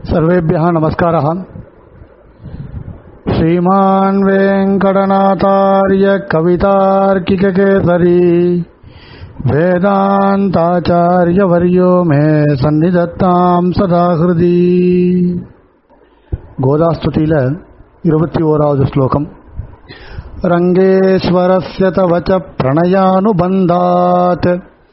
सर्वेभ्यः नमस्कारः श्रीमान् वेङ्कटनाथार्य कवितार्किककेसरी वेदान्ताचार्यवर्यो मे सन्निधत्ताम् सदा हृदि गोदास्तुतिल இருபத்தி ஓராவது ஸ்லோகம் रङ्गेश्वरस्य तव च प्रणयानुबन्धात्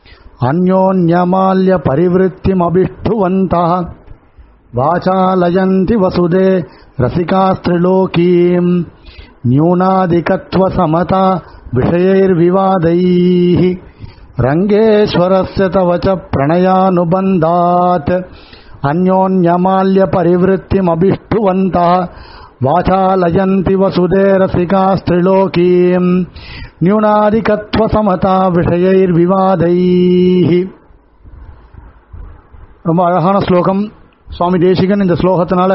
अन्योन्यमाल्यपरिवृत्तिमभिष्ठुवन्तः वाचालयन्ति वसुदे रसिकास्त्रिलोकीम् न्यूनादिकत्वसमता विषयैर्विवादैः रङ्गेश्वरस्य तव च प्रणयानुबन्धात् अन्योन्यमाल्यपरिवृत्तिमभिष्ठुवन्तः वाचालयन्ति वसुदे रसिकास्त्रिलोकीम् न्यूनादिकत्वसमता விஷயைர்விவாதைः ரொம்ப அழகான ஸ்லோகம் சுவாமி தேசிகன் இந்த ஸ்லோகத்தினால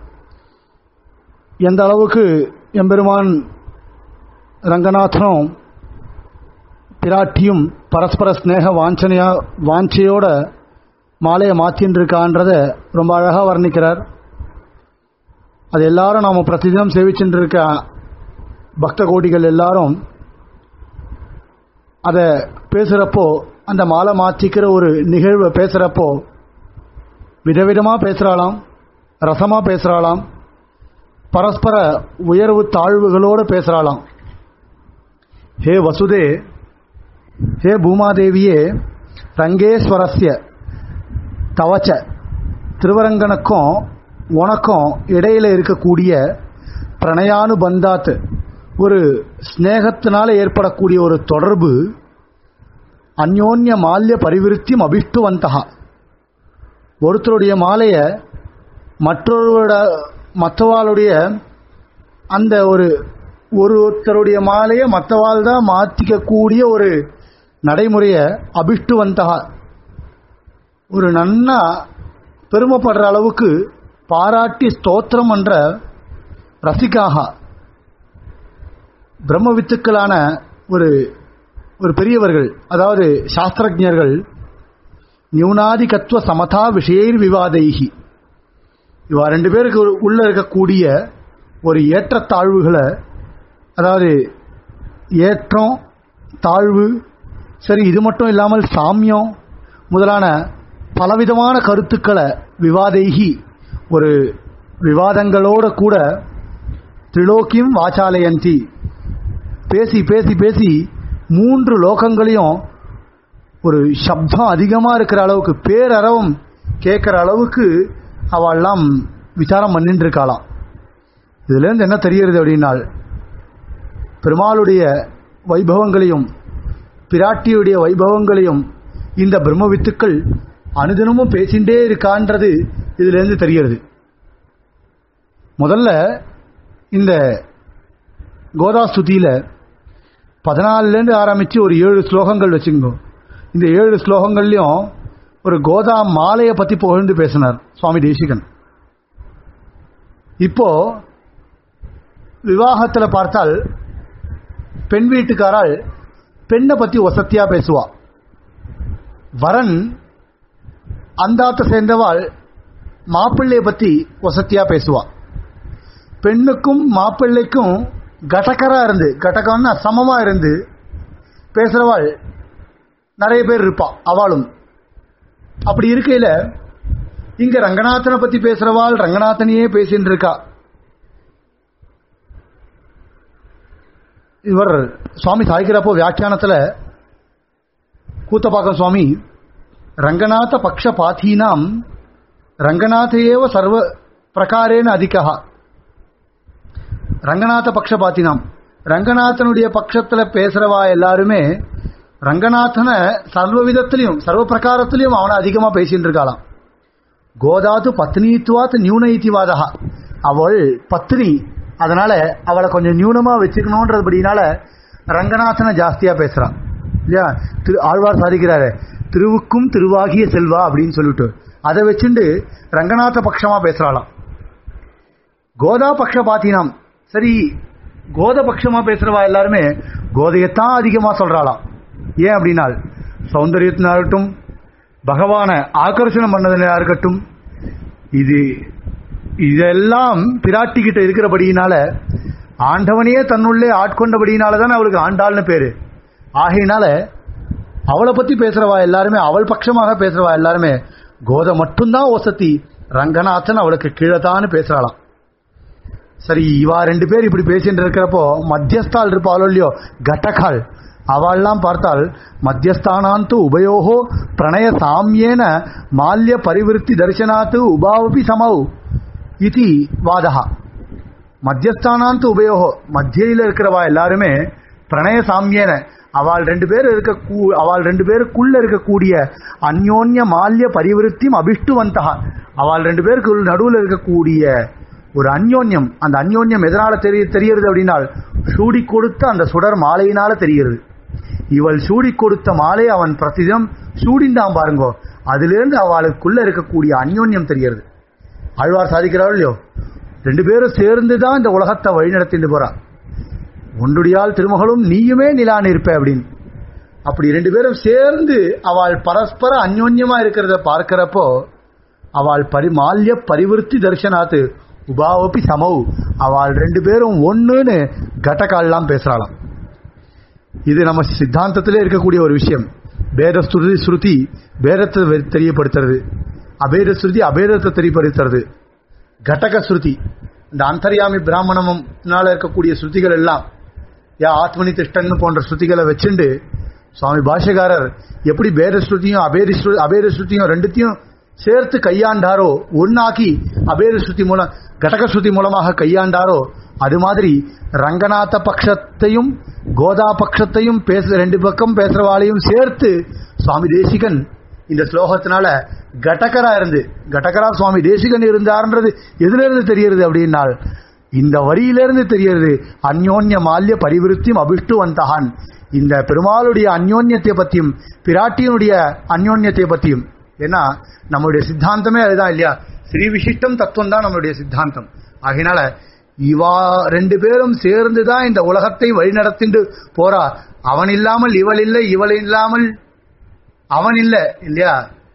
எந்த அளவுக்கு எம்பெருமான் ரங்கநாதனும் பிராட்டியும் பரஸ்பர ஸ்நேக வாஞ்சனையா வாஞ்சையோட மாலையை மாற்றின்னு இருக்கான்றத ரொம்ப அழகாக வர்ணிக்கிறார் அது எல்லாரும் நாம் பிரதிதினம் சேவிச்சுட்டு இருக்க பக்த கோடிகள் எல்லாரும் அதை பேசுகிறப்போ அந்த மாலை மாற்றிக்கிற ஒரு நிகழ்வை பேசுகிறப்போ விதவிதமாக பேசுகிறாளாம் ரசமாக பேசுகிறாளாம் பரஸ்பர உயர்வு தாழ்வுகளோடு பேசுகிறாளாம் ஹே வசுதே ஹே பூமாதேவியே ரங்கேஸ்வரஸ்ய தவச்ச திருவரங்கனுக்கும் உனக்கும் இடையில இருக்கக்கூடிய பிரணயானுபந்தாத் ஒரு ஸ்நேகத்தினால ஏற்படக்கூடிய ஒரு தொடர்பு அந்யோன்ய மால்ய பரிவிருத்தியும் அபிஷ்டுவந்தகா ஒருத்தருடைய மாலையை மற்றொருவரோட மற்றவாளுடைய அந்த ஒரு ஒருத்தருடைய மாலையை மற்றவாள் தான் மாற்றிக்கக்கூடிய ஒரு நடைமுறையை அபிஷ்டுவந்தகா ஒரு நன்னா பெருமைப்படுற அளவுக்கு பாராட்டி ஸ்தோத்திரம் என்ற ரசிகாக பிரம்ம வித்துக்களான ஒரு ஒரு பெரியவர்கள் அதாவது சாஸ்திரஜர்கள் நியூனாதிகத்துவ சமதா விஷயர் விவாதைகி இவா ரெண்டு பேருக்கு உள்ள இருக்கக்கூடிய ஒரு ஏற்றத்தாழ்வுகளை அதாவது ஏற்றம் தாழ்வு சரி இது மட்டும் இல்லாமல் சாமியம் முதலான பலவிதமான கருத்துக்களை விவாதைகி ஒரு விவாதங்களோட கூட திரிலோக்கியம் வாச்சாலயந்தி பேசி பேசி பேசி மூன்று லோகங்களையும் ஒரு சப்தம் அதிகமாக இருக்கிற அளவுக்கு பேரறவும் கேட்குற அளவுக்கு அவள்லாம் விசாரம் பண்ணிட்டு இருக்காளாம் இதுலேருந்து என்ன தெரிகிறது அப்படின்னால் பெருமாளுடைய வைபவங்களையும் பிராட்டியுடைய வைபவங்களையும் இந்த பிரம்ம வித்துக்கள் அனுதினமும் பேசிகிட்டே இருக்கான்றது இதிலிருந்து தெரிகிறது முதல்ல இந்த கோதாஸ்துதியில் பதினாலுலேருந்து ஆரம்பித்து ஒரு ஏழு ஸ்லோகங்கள் வச்சுக்கோ இந்த ஏழு ஸ்லோகங்கள்லையும் ஒரு கோதா மாலையை பற்றி புகழ்ந்து பேசினார் சுவாமி தேசிகன் இப்போ விவாகத்தில் பார்த்தால் பெண் வீட்டுக்காரால் பெண்ணை பற்றி வசத்தியா பேசுவா வரன் அந்தாத்த சேர்ந்தவாள் மாப்பிள்ளையை பற்றி வசத்தியா பேசுவா பெண்ணுக்கும் மாப்பிள்ளைக்கும் கடகரா இருந்து கடகம்னா சமமா இருந்து பேசுறவாள் நிறைய பேர் இருப்பா அவளும் அப்படி இருக்கையில இங்க ரங்கநாதனை பத்தி பேசுறவாள் ரங்கநாதனையே பேசிட்டு இருக்கா இவர் சுவாமி சாய்க்கிறப்போ வியாக்கியானத்துல கூத்தப்பாக்கம் சுவாமி ரங்கநாத பக்ஷபாத்தீனாம் ரங்கநாதையேவ சர்வ பிரகாரேன அதிகா ரங்கநாத பக்ஷபாத்தினாம் ரங்கநாதனுடைய பட்சத்துல பேசுறவா எல்லாருமே ரங்கநாதனை சர்வ விதத்திலையும் சர்வ பிரகாரத்திலையும் அவனை அதிகமா பேசிட்டு இருக்காளாம் கோதாது பத்னித்துவாத் நியூனைத்திவாதா அவள் பத்னி அதனால அவளை கொஞ்சம் நியூனமா வச்சுக்கணுன்றதுபடினால ரங்கநாதனை ஜாஸ்தியா பேசுறான் இல்லையா திரு ஆழ்வார் சாதிக்கிறாரு திருவுக்கும் திருவாகிய செல்வா அப்படின்னு சொல்லிட்டு அதை வச்சுண்டு ரங்கநாத பட்சமா பேசுறாளாம் கோதா பக்ஷபாத்தினாம் சரி கோத பட்சமா பேசுறவா எல்லாருமே கோதையத்தான் அதிகமா சொல்றாளாம் ஏன் அப்படின்னால் சௌந்தரியத்தினாகட்டும் பகவானை ஆக்கர்ஷணம் பண்ணதுனா இருக்கட்டும் இது இதெல்லாம் பிராட்டி கிட்ட இருக்கிறபடியினால ஆண்டவனையே தன்னுள்ளே ஆட்கொண்டபடியினால தான் அவளுக்கு ஆண்டாள்னு பேரு ஆகையினால அவளை பத்தி பேசுறவா எல்லாருமே அவள் பட்சமாக பேசுறவா எல்லாருமே கோதை மட்டும்தான் ஒசத்தி ரங்கநாதன் அவளுக்கு கீழத்தான்னு பேசுறாளாம் சரி இவா ரெண்டு பேர் இப்படி பேசிட்டு இருக்கிறப்போ மத்தியஸ்தால் இருப்பாளோ இல்லையோ கட்டக்கால் அவள்லாம் பார்த்தால் மத்தியஸ்தானாந்து உபயோகோ பிரணய சாமியேன மால்ய பரிவிருத்தி தரிசனாத்து உபாவபி சமவு இது வாதகா மத்தியஸ்தானாந்து உபயோகோ மத்தியில இருக்கிறவா எல்லாருமே பிரணய சாமியேன அவள் ரெண்டு பேர் இருக்க கூ- அவள் ரெண்டு பேருக்குள்ள இருக்கக்கூடிய அந்யோன்ய மால்ய பரிவிருத்தியும் அபிஷ்டுவந்தகா அவள் ரெண்டு பேருக்கு நடுவில் இருக்கக்கூடிய ஒரு அந்யோன்யம் அந்த அந்யோன்யம் எதனால தெரிய தெரியுது அப்படின்னால் சூடி கொடுத்த அந்த சுடர் மாலையினால தெரிகிறது இவள் சூடி கொடுத்த மாலை அவன் பிரதிதினம் சூடிந்தான் பாருங்கோ அதிலிருந்து அவளுக்குள்ள இருக்கக்கூடிய அந்யோன்யம் தெரிகிறது ஆழ்வார் சாதிக்கிறாள் இல்லையோ ரெண்டு பேரும் சேர்ந்து தான் இந்த உலகத்தை வழிநடத்திட்டு போறா ஒன்றுடையால் திருமகளும் நீயுமே நிலான்னு இருப்ப அப்படின்னு அப்படி ரெண்டு பேரும் சேர்ந்து அவள் பரஸ்பர அந்யோன்யமா இருக்கிறத பார்க்கிறப்போ அவள் பரி மால்ய பரிவிருத்தி தரிசனாத்து உபாவப்பி சமவு அவள் ரெண்டு பேரும் ஒண்ணுன்னு கட்டக்கால்லாம் பேசுறாளாம் இது நம்ம சித்தாந்தத்திலே இருக்கக்கூடிய ஒரு விஷயம் பேத ஸ்ருதி ஸ்ருதி பேதத்தை வெ- தெரியப்படுத்துறது அபேத ஸ்ருதி அபேதத்தை தெரியப்படுத்துறது கடக ஸ்ருதி இந்த அந்தர்யாமி பிராமணம்னால இருக்கக்கூடிய ஸ்ருதிகள் எல்லாம் யா ஆத்மனி திஷ்டன்னு போன்ற ஸ்ருதிகளை வச்சுண்டு சுவாமி பாஷகாரர் எப்படி பேத ஸ்ருதியும் அபேத ஸ்ரு- அபேத ஸ்ருதியும் ரெண்டுத்தையும் சேர்த்து கையாண்டாரோ ஒன்னாக்கி அபேத ஸ்ருதி மூலம் கடக ஸ்ருதி மூலமாக கையாண்டாரோ அது மாதிரி ரங்கநாத பட்சத்தையும் கோதா பட்சத்தையும் பேச ரெண்டு பக்கம் பேசுறவாளையும் சேர்த்து சுவாமி தேசிகன் இந்த ஸ்லோகத்தினால கடகரா இருந்து கடகரா சுவாமி தேசிகன் இருந்தார்ன்றது எதுல இருந்து தெரியுது அப்படின்னால் இந்த வரியிலிருந்து தெரியுது அந்யோன்ய மால்ய பரிவிருத்தியும் அபிஷ்டு வந்தகான் இந்த பெருமாளுடைய அந்யோன்யத்தை பத்தியும் பிராட்டியனுடைய அந்யோன்யத்தை பத்தியும் ஏன்னா நம்மளுடைய சித்தாந்தமே அதுதான் இல்லையா ஸ்ரீ விசிஷ்டம் தத்துவம் தான் நம்மளுடைய சித்தாந்தம் ஆகையினால இவா ரெண்டு பேரும் சேர்ந்து தான் இந்த உலகத்தை வழிநடத்திண்டு போறா அவன் இல்லாமல் இவள் இல்லை இவள் இல்லாமல் அவன் இல்ல இல்லையா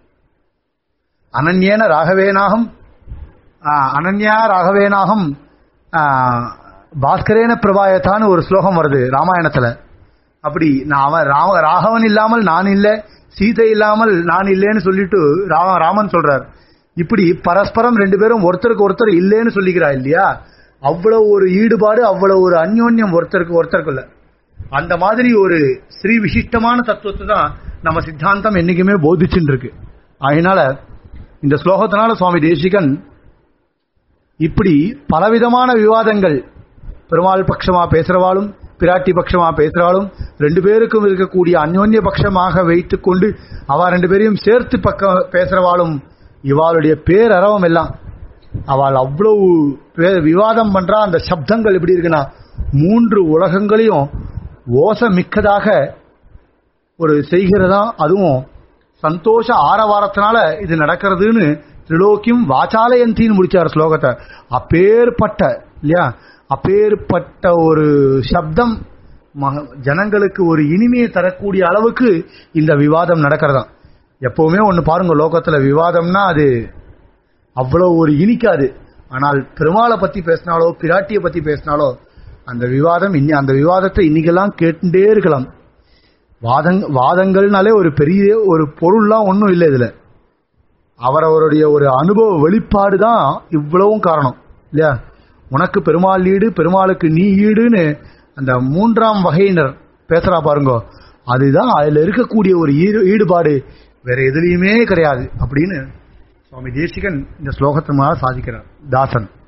அனன்யேன ராகவேனாகம் ஆ, அனன்யா ராகவேனாகம் ஆ, பாஸ்கரேன பிரபாயத்தான்னு ஒரு ஸ்லோகம் வருது ராமாயணத்துல அப்படி நான் அவன் ராம ராகவன் இல்லாமல் நான் இல்லை சீதை இல்லாமல் நான் இல்லைன்னு சொல்லிட்டு ராம ராமன் சொல்றார் இப்படி பரஸ்பரம் ரெண்டு பேரும் ஒருத்தருக்கு ஒருத்தர் இல்லைன்னு சொல்லிக்கிறா இல்லையா அவ்வளவு ஒரு ஈடுபாடு அவ்வளவு ஒரு அந்யோன்யம் ஒருத்தருக்கு ஒருத்தருக்குள்ள அந்த மாதிரி ஒரு ஸ்ரீ விசிஷ்டமான தத்துவத்தை தான் நம்ம சித்தாந்தம் என்னைக்குமே போதிச்சுட்டு இருக்கு அதனால இந்த ஸ்லோகத்தினால சுவாமி தேசிகன் இப்படி பலவிதமான விவாதங்கள் பெருமாள் பட்சமா பேசுறவாளும் பிராட்டி பட்சமா பேசுறாலும் ரெண்டு பேருக்கும் இருக்கக்கூடிய அந்யோன்ய பட்சமாக வைத்துக் கொண்டு அவ ரெண்டு பேரையும் சேர்த்து பக்கம் பேசுறவாளும் இவாளுடைய பேரறவம் எல்லாம் அவள் அவ்வளவு பே- விவாதம் பண்றா அந்த சப்தங்கள் எப்படி இருக்குன்னா மூன்று உலகங்களையும் ஓச மிக்கதாக ஒரு செய்கிறதா அதுவும் சந்தோஷ ஆரவாரத்தினால இது நடக்கிறதுன்னு திரிலோக்கியம் வாச்சாலயந்தின்னு முடிச்சார் ஸ்லோகத்தை அப்பேற்பட்ட இல்லையா அப்பேற்பட்ட ஒரு சப்தம் மக- ஜனங்களுக்கு ஒரு இனிமையை தரக்கூடிய அளவுக்கு இந்த விவாதம் நடக்கிறதாம் எப்பவுமே ஒன்னு பாருங்க லோகத்துல விவாதம்னா அது அவ்வளவு ஒரு இனிக்காது ஆனால் பெருமாளை பத்தி பேசினாலோ பிராட்டியை பத்தி பேசினாலோ அந்த விவாதம் இன்னி அந்த விவாதத்தை இன்னைக்கெல்லாம் கேட்டுட்டே இருக்கலாம் வாதங் வாதங்கள்னாலே ஒரு பெரிய ஒரு பொருள்லாம் ஒன்றும் இல்லை இதுல அவரவருடைய ஒரு அனுபவ வெளிப்பாடு தான் இவ்வளவும் காரணம் இல்லையா உனக்கு பெருமாள் ஈடு பெருமாளுக்கு நீ ஈடுன்னு அந்த மூன்றாம் வகையினர் பேசுறா பாருங்க அதுதான் அதுல இருக்கக்கூடிய ஒரு ஈடு- ஈடுபாடு வேற எதுலையுமே கிடையாது அப்படின்னு சுவாமி தேசிகன் இந்த ஸ்லோகத்தின் மூலம் சாதிக்கிறார் தாசன்